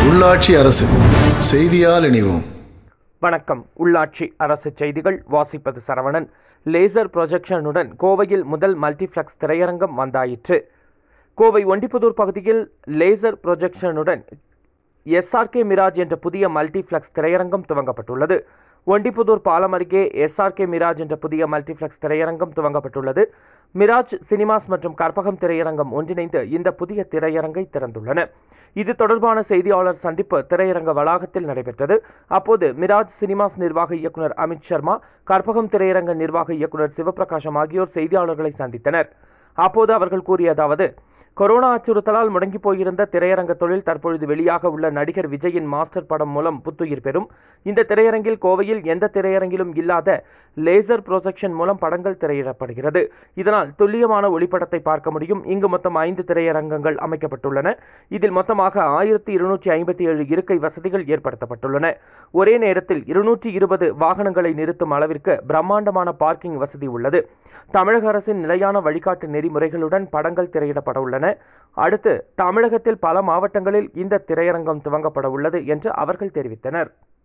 உள்ளாட்சி அரசு செய்தியால் இணைவோம் வணக்கம் உள்ளாட்சி அரசு செய்திகள் வாசிப்பது சரவணன் லேசர் ப்ரொஜெக்ஷனுடன் கோவையில் முதல் மல்டிப்ளெக்ஸ் திரையரங்கம் வந்தாயிற்று கோவை ஒண்டிப்புதூர் பகுதியில் லேசர் ப்ரொஜெக்ஷனுடன் எஸ்ஆர்கே மிராஜ் என்ற புதிய மல்டிப்ளெக்ஸ் திரையரங்கம் துவங்கப்பட்டுள்ளது ஒண்டிப்புதூர் பாலம் அருகே எஸ்ஆர்கே மிராஜ் என்ற புதிய மல்டிப்ளெக்ஸ் திரையரங்கம் துவங்கப்பட்டுள்ளது மிராஜ் சினிமாஸ் மற்றும் கற்பகம் திரையரங்கம் ஒன்றிணைந்து இந்த புதிய திரையரங்கை திறந்துள்ளன இது தொடர்பான செய்தியாளர் சந்திப்பு திரையரங்க வளாகத்தில் நடைபெற்றது அப்போது மிராஜ் சினிமாஸ் நிர்வாக இயக்குனர் அமித் சர்மா கற்பகம் திரையரங்க நிர்வாக இயக்குனர் சிவபிரகாசம் ஆகியோர் செய்தியாளர்களை சந்தித்தனர் அப்போது அவர்கள் கூறியதாவது கொரோனா அச்சுறுத்தலால் முடங்கி போயிருந்த திரையரங்க தொழில் தற்பொழுது வெளியாக உள்ள நடிகர் விஜயின் மாஸ்டர் படம் மூலம் புத்துயிர் பெறும் இந்த திரையரங்கில் கோவையில் எந்த திரையரங்கிலும் இல்லாத லேசர் ப்ரொஜெக்ஷன் மூலம் படங்கள் திரையிடப்படுகிறது இதனால் துல்லியமான ஒளிப்படத்தை பார்க்க முடியும் இங்கு மொத்தம் ஐந்து திரையரங்கங்கள் அமைக்கப்பட்டுள்ளன இதில் மொத்தமாக ஆயிரத்தி இருநூற்றி ஐம்பத்தி ஏழு இருக்கை வசதிகள் ஏற்படுத்தப்பட்டுள்ளன ஒரே நேரத்தில் இருநூற்றி இருபது வாகனங்களை நிறுத்தும் அளவிற்கு பிரம்மாண்டமான பார்க்கிங் வசதி உள்ளது தமிழக அரசின் நிலையான வழிகாட்டு நெறிமுறைகளுடன் படங்கள் திரையிடப்பட உள்ளன அடுத்து தமிழகத்தில் பல மாவட்டங்களில் இந்த திரையரங்கம் துவங்கப்பட உள்ளது என்று அவர்கள் தெரிவித்தனர்